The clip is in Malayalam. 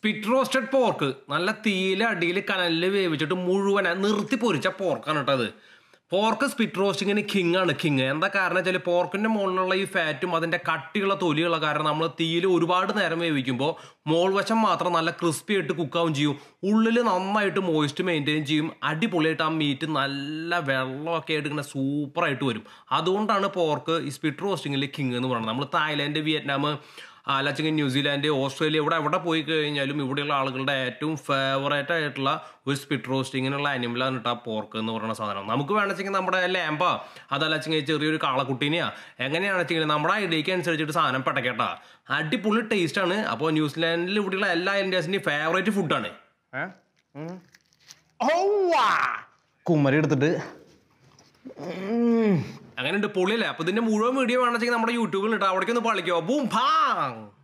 സ്പിറ്റ് റോസ്റ്റഡ് പോർക്ക് നല്ല തീയില അടിയിൽ കനലിൽ വേവിച്ചിട്ട് മുഴുവൻ നിർത്തി പൊരിച്ച പോർക്കാണ് കേട്ടോ അത് പോർക്ക് സ്പിറ്റ് റോസ്റ്റിങ്ങിന് കിങ് ആണ് കിങ് എന്താ കാരണം വെച്ചാൽ പോർക്കിന്റെ മുകളിലുള്ള ഈ ഫാറ്റും അതിന്റെ കട്ടിയുള്ള തൊലിയുള്ള കാരണം നമ്മൾ തീയിൽ ഒരുപാട് നേരം വേവിക്കുമ്പോൾ മോൾവശം മാത്രം നല്ല ക്രിസ്പി ആയിട്ട് കുക്കാവും ചെയ്യും ഉള്ളിൽ നന്നായിട്ട് മോയിസ്റ്റ് മെയിൻറ്റെയിൻ ചെയ്യും അടിപൊളിയായിട്ട് ആ മീറ്റ് നല്ല വെള്ളമൊക്കെ ആയിട്ട് ഇങ്ങനെ സൂപ്പറായിട്ട് വരും അതുകൊണ്ടാണ് പോർക്ക് ഈ സ്പിറ്റ് റോസ്റ്റിങ്ങിൽ കിങ് എന്ന് പറയുന്നത് നമ്മൾ തായ്ലാൻഡ് വിയറ്റ്നാം അല്ലെങ്കിൽ ന്യൂസിലാൻഡ് ഓസ്ട്രേലിയ ഇവിടെ എവിടെ പോയി കഴിഞ്ഞാലും ഇവിടെയുള്ള ആളുകളുടെ ഏറ്റവും ഫേവറേറ്റ് ആയിട്ടുള്ള ഒരു സ്പിറ്റ് റോസ്റ്റിങ്ങിനുള്ള അനിമലാണ് കേട്ടോ പോർക്ക് എന്ന് പറയുന്ന സാധനം നമുക്ക് വേണമെങ്കിൽ നമ്മുടെ ലാമ്പ അതല്ലെങ്കിൽ ചെറിയൊരു കാളക്കുട്ടീനെയാ എങ്ങനെയാണെന്ന് വെച്ചെങ്കിൽ നമ്മുടെ ഐഡിയക്ക് അനുസരിച്ചിട്ട് സാധനം പെട്ടക്കേട്ടാ അടിപൊളി ടേസ്റ്റ് ആണ് അപ്പോൾ ന്യൂസിലാൻഡിൽ ഇവിടെയുള്ള എല്ലാ ഇന്ത്യൻസിൻ്റെയും ഫേവറേറ്റ് ഫുഡാണ് കുമ്മരി എടുത്തിട്ട് അങ്ങനെയുണ്ട് പൊളിയല്ലേ അപ്പൊ ഇതിന്റെ മുഴുവൻ വീഡിയോ വേണമെങ്കിൽ നമ്മുടെ യൂട്യൂബിൽ ഇട്ടാ അവിടേക്ക് ഒന്ന് പളിക്കോ ബൂം ഭാങ്